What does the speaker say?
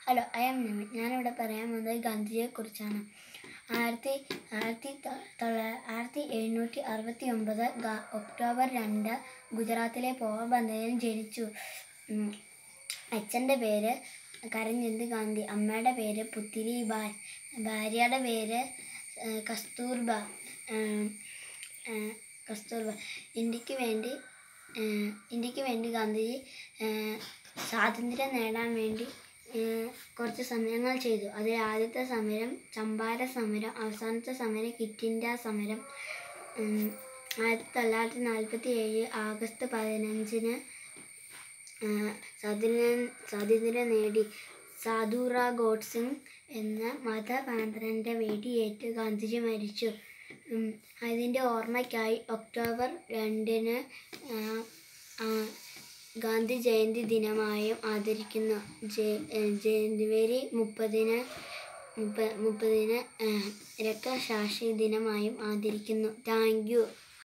Hello I M നിമിൻ ഞാനിവിടെ പറയാൻ പോകുന്നത് ഗാന്ധിജിയെക്കുറിച്ചാണ് ആയിരത്തി ആയിരത്തി തൊ- തൊള്ള- ആയിരത്തി എഴുന്നൂറ്റി അറുപത്തി ഒമ്പത് ഗ- ഒക്ടോബർ രണ്ട് ഗുജറാത്തിലെ പോർബന്തറിൽ ജനിച്ചു ഉം. അച്ഛൻ്റെ പേര് കരംചന്ദ് ഗാന്ധി അമ്മയുടെ പേര് പുത്തിരി ബായ് ഭാര്യയുടെ പേര് ഏഹ്, കസ്തൂർബ ഏഹ്, ഏഹ്, കസ്തൂർബ ഇന്ത്യക്ക് വേണ്ടി ഏഹ്, ഇന്ത്യക്ക് വേണ്ടി ഗാന്ധിജി ഏഹ്, സ്വാതന്ത്ര്യം നേടാൻ വേണ്ടി ഏഹ്, കുറച്ച് സമരങ്ങൾ ചെയ്തു അതിൽ ആദ്യത്തെ സമരം ചമ്പാര സമരം അവസാനത്തെ സമരം ക്വിറ്റ് ഇന്ത്യ സമരം ഉം, ആയിരത്തി തൊള്ളായിരത്തി നാൽപ്പത്തി ഏഴ് ആഗസ്റ്റ് പതിനഞ്ചിന് ആഹ് സ്വാതന്ത്ര്യം സ്വാതന്ത്ര്യം നേടി സാധുറ ഗോഡ് സിംഗ് എന്ന മതഭ്രാന്തരൻ്റെ വെടിയേറ്റ് ഗാന്ധിജി മരിച്ചു ഉം, അതിൻ്റെ ഓർമ്മയ്ക്കായി ഒക്ടോബർ രണ്ടിന് ആഹ്, ആഹ്, ഗാന്ധി ജയന്തി ദിനമായും ആദരിക്കുന്നു ജെ- ഏഹ് ജനുവരി മുപ്പതിന് മുപ്പ മുപ്പതിന് ആഹ്, രക്തസാക്ഷി ദിനമായും ആദരിക്കുന്നു താങ്ക് യു